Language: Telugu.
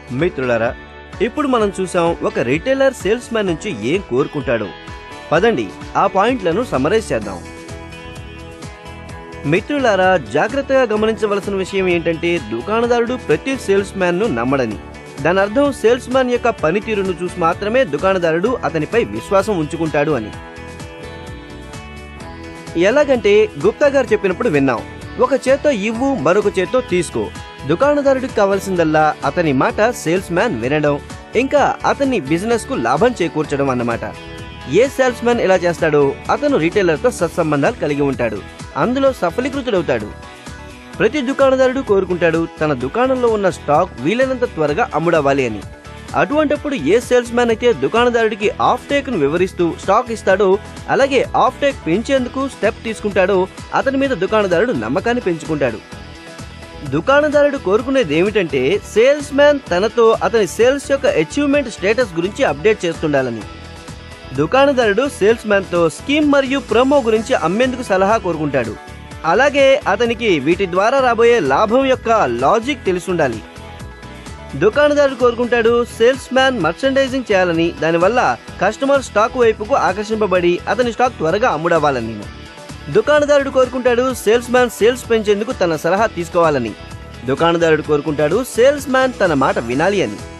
మిత్రులారా ఇప్పుడు మనం చూసాం ఒక రిటైలర్ సేల్స్ మ్యాన్ నుంచి ఏం కోరుకుంటాడో పదండి ఆ పాయింట్లను సమరైజ్ చేద్దాం మిత్రులారా జాగ్రత్తగా గమనించవలసిన విషయం ఏంటంటే దుకాణదారుడు ప్రతి సేల్స్ మ్యాన్ ను నమ్మడని దాని అర్థం సేల్స్ మ్యాన్ యొక్క పనితీరును చూసి మాత్రమే దుకాణదారుడు అతనిపై విశ్వాసం ఉంచుకుంటాడు అని ఎలాగంటే గుప్తా గారు చెప్పినప్పుడు విన్నాం ఒక చేత్తో ఇవ్వు మరొక చేత్తో తీసుకో దుకాణదారుడికి కావాల్సిందల్లా అతని మాట సేల్స్ మ్యాన్ వినడం ఇంకా అతని బిజినెస్ కు లాభం చేకూర్చడం అన్నమాట ఏ సేల్స్ మ్యాన్ ఇలా చేస్తాడో అతను రిటైలర్తో సత్సంబంధాలు కలిగి ఉంటాడు అందులో సఫలీకృతుడవుతాడు ప్రతి దుకాణదారుడు కోరుకుంటాడు తన దుకాణంలో ఉన్న స్టాక్ వీలైనంత త్వరగా అమ్ముడవ్వాలి అని అటువంటప్పుడు ఏ సేల్స్ మ్యాన్ అయితే దుకాణదారుడికి ఆఫ్ టేక్ ను వివరిస్తూ స్టాక్ ఇస్తాడో అలాగే ఆఫ్ టేక్ పెంచేందుకు స్టెప్ తీసుకుంటాడో అతని మీద దుకాణదారుడు నమ్మకాన్ని పెంచుకుంటాడు దుకాణదారుడు కోరుకునేది ఏమిటంటే సేల్స్ మ్యాన్ తనతో అతని సేల్స్ యొక్క అచీవ్మెంట్ స్టేటస్ గురించి అప్డేట్ చేస్తుండాలని దుకాణదారుడు సేల్స్ మ్యాన్ తో స్కీమ్ మరియు ప్రోమో గురించి అమ్మేందుకు సలహా కోరుకుంటాడు అలాగే అతనికి వీటి ద్వారా రాబోయే లాభం యొక్క లాజిక్ తెలిసుండాలి దుకాణదారుడు కోరుకుంటాడు సేల్స్ మ్యాన్ మర్చండైజింగ్ చేయాలని దానివల్ల కస్టమర్ స్టాక్ వైపుకు ఆకర్షింపబడి అతని స్టాక్ త్వరగా అమ్ముడవ్వాలని దుకాణదారుడు కోరుకుంటాడు సేల్స్ మ్యాన్ సేల్స్ పెంచేందుకు తన సలహా తీసుకోవాలని దుకాణదారుడు కోరుకుంటాడు సేల్స్ మ్యాన్ తన మాట వినాలి అని